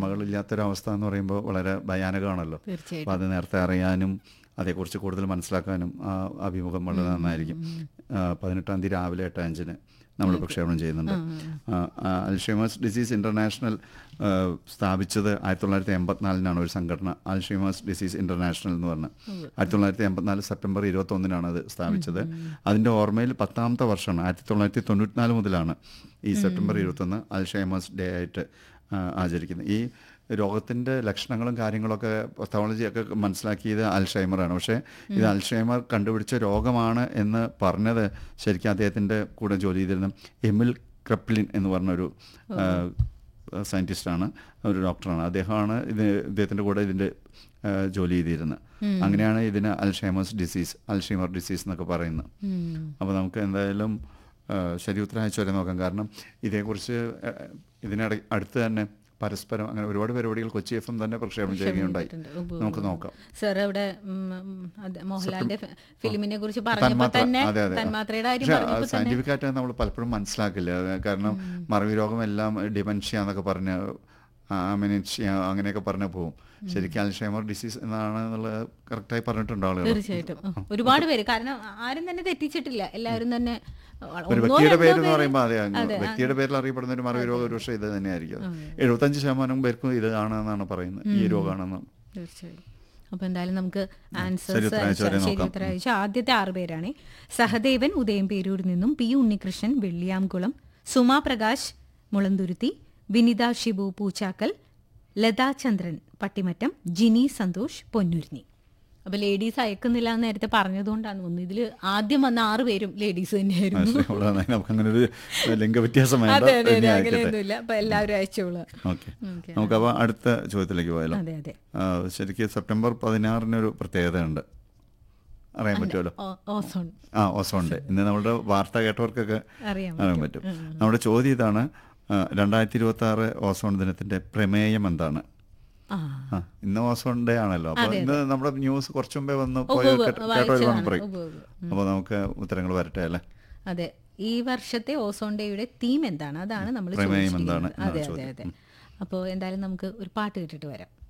ഓർമ്മകളില്ലാത്തൊരവസ്ഥ എന്ന് പറയുമ്പോൾ വളരെ ഭയാനകമാണല്ലോ തീർച്ചയായിട്ടും അപ്പോൾ അത് നേരത്തെ അറിയാനും അതേക്കുറിച്ച് കൂടുതൽ മനസ്സിലാക്കാനും ആ അഭിമുഖം വളരെ നന്നായിരിക്കും ആ, പതിനെട്ടാം തീയതി രാവിലെ എട്ട് അഞ്ചിന് നമ്മൾ പ്രക്ഷേപണം ചെയ്യുന്നുണ്ട് അൽഷീമേഴ്സ് ഡിസീസ് ഇൻ്റർനാഷണൽ സ്ഥാപിച്ചത് ആയിരത്തി തൊള്ളായിരത്തി എൺപത്തിനാലിനാണ് ഒരു സംഘടന അൽഷീമേഴ്സ് ഡിസീസ് ഇൻ്റർനാഷണൽ എന്ന് പറഞ്ഞ് ആയിരത്തി തൊള്ളായിരത്തി എൺപത്തിനാല് സെപ്റ്റംബർ ഇരുപത്തൊന്നിനാണ് അത് സ്ഥാപിച്ചത് അതിൻ്റെ ഓർമ്മയിൽ പത്താമത്തെ വർഷമാണ് ആയിരത്തി തൊള്ളായിരത്തി തൊണ്ണൂറ്റിനാല് മുതലാണ് ഈ സെപ്റ്റംബർ ഇരുപത്തൊന്ന് അൽഷൈമേഴ്സ് ഡേ ആയിട്ട് ആ, ആചരിക്കുന്നത് ഈ രോഗത്തിൻ്റെ ലക്ഷണങ്ങളും കാര്യങ്ങളൊക്കെ പത്തോളജിയൊക്കെ മനസ്സിലാക്കിയത് അൽഷൈമറാണ് പക്ഷേ ഇത് അൽഷൈമർ കണ്ടുപിടിച്ച രോഗമാണ് എന്ന് പറഞ്ഞത് ശരിക്കും അദ്ദേഹത്തിൻ്റെ കൂടെ ജോലി ചെയ്തിരുന്ന എമിൽ ക്രപ്ലിൻ എന്ന് പറഞ്ഞൊരു ആ, സയൻറ്റിസ്റ്റാണ് ഒരു ഡോക്ടറാണ് അദ്ദേഹമാണ് ഇത് ഇദ്ദേഹത്തിൻ്റെ കൂടെ ഇതിൻ്റെ ആ, ജോലി ചെയ്തിരുന്നത് അങ്ങനെയാണ് ഇതിന് അൽഷൈമേഴ്സ് ഡിസീസ് അൽഷൈമർ ഡിസീസ് എന്നൊക്കെ പറയുന്നത് അപ്പോൾ നമുക്ക് എന്തായാലും ആ, ശരി ഉത്തരാഴ്ച വരെ നോക്കാം കാരണം ഇതേക്കുറിച്ച് ആ, ഇതിനട അടുത്ത് തന്നെ പരസ്പരം അങ്ങനെ ഒരുപാട് പരിപാടികൾ കൊച്ചി എഫ് എം തന്നെ പ്രക്ഷേപണം ചെയ്യുകയുണ്ടായി നമുക്ക് നോക്കാം സർ അവിടെ ഉം, ഉം, അത് മോഹൻലാലിന്റെ ഫി- ഫിലിമിനെ കുറിച്ച് പറഞ്ഞപ്പോ തന്മാത്ര തന്നെ അതെ അതെ തന്മാത്രയുടെ കാര്യം പക്ഷേ പറഞ്ഞപ്പോ തന്നെ സയന്റിഫിക് ആയിട്ട് നമ്മൾ പലപ്പോഴും മനസ്സിലാക്കില്ല അത് കാരണം മറവി രോഗം എല്ലാം ഡിമെൻഷ്യ എന്നൊക്കെ പറഞ്ഞ് അമിനിഷ്യ അങ്ങനെയൊക്കെ പറഞ്ഞ് പോകും ശരിക്കും അൽഷൈമർ ഡിസീസ് എന്നാണ് എന്നുള്ളത് കറക്റ്റായി പറഞ്ഞിട്ടുണ്ട് ആളുകൾ തീർച്ചയായിട്ടും ഉം. ഒരുപാട് പേര് കാരണം ആരും തന്നെ തെറ്റിച്ചിട്ടില്ല എല്ലാവരും തന്നെ ഒരു ഒന്നോ വ്യക്തിയുടെ രണ്ടോ പേര് എന്ന് പേര് പറയുമ്പോൾ അതെ അങ്ങ് വ്യക്തിയുടെ പേരിൽ അറിയപ്പെടുന്ന ഒരു മറവി രോഗം ഒരുപക്ഷെ ഇത് തന്നെയായിരിക്കും എഴുപത്തഞ്ച് ശതമാനം പേർക്കും ഇത് ആണെന്നാണ് പറയുന്നത് ഈ രോഗമാണെന്ന് തീർച്ചയായും അപ്പൊ എന്തായാലും നമുക്ക് ആൻസേഴ്സ് ശരി ഉത്തരം അയച്ചവരെ ശരി നോക്കാം. ഉത്തരം അയച്ച ആദ്യത്തെ ആറ് പേരാണ് സഹദേവൻ ഉദയംപേരൂരിൽ നിന്നും പി ഉണ്ണികൃഷ്ണൻ വെള്ളിയാംകുളം സുമാ പ്രകാശ് മുളന്തുരുത്തി വിനിത ഷിബു പൂച്ചാക്കൽ ലതാ ചന്ദ്രൻ പട്ടിമറ്റം ജിനി സന്തോഷ് പൊന്നുരുന്നി അപ്പൊ ലേഡീസ് അയക്കുന്നില്ല എന്ന് നേരത്തെ പറഞ്ഞതുകൊണ്ടാണ് തോന്നുന്നു ഇതില് ആദ്യം വന്ന ആറ് പേരും ലേഡീസ് തന്നെയായിരുന്നു വളരെ നന്നായി. നമുക്ക് അങ്ങനെ ഒരു ലിംഗവ്യത്യാസം വേണ്ട അതെ അതെ ഇനി അതെ ആയിക്കോട്ടെ അങ്ങനെയൊന്നുമില്ല അപ്പൊ എല്ലാവരും അയച്ചോളൂ ഓക്കെ നമുക്ക് അപ്പോൾ അടുത്ത ചോദ്യത്തിലേക്ക് പോയാലോ അതെ അതെ ആ, ശരിക്കും സെപ്റ്റംബർ പതിനാറിനൊരു പ്രത്യേകതയുണ്ട് അറിയാൻ പറ്റുമല്ലോ ഓ- ഓസോൺ ആ ഓസോൺ ഡേ ഇന്ന് നമ്മുടെ വാർത്ത കേട്ടവർക്കൊക്കെ അറിയാൻ അറിയാൻ പറ്റും നമ്മുടെ ചോദ്യം ഇതാണ് ആ, രണ്ടായിരത്തി ഇരുപത്തി ആറ് ഓസോൺ ദിനത്തിന്റെ പ്രമേയം എന്താണ് ആ ആ, ഇന്ന് ഓസോൺ ഡേ ആണല്ലോ അപ്പൊ ഇന്ന് നമ്മുടെ ന്യൂസ് കുറച്ചു മുമ്പേ വന്ന് ഉവ്വ് പോയ ഉവ്വ് കേട്ട- കേട്ടവര് വായിച്ചതാണ്. വേണം പറയും ഉവ്വ് ഉവ്വ്. അപ്പോൾ നമുക്ക് ഉത്തരങ്ങൾ വരട്ടെ അല്ലേ അതെ ഈ വർഷത്തെ ഓസോൺ ഡേയുടെ തീം എന്താണ് അതാണ് നമ്മൾ പ്രമേയം ചോദിച്ചിരിക്കുന്നത്. എന്താണ് എന്നാണ് അതെ അതെ ചോദ്യം. അതെ അപ്പോൾ എന്തായാലും നമുക്ക് ഒരു പാട്ട് കേട്ടിട്ട് വരാം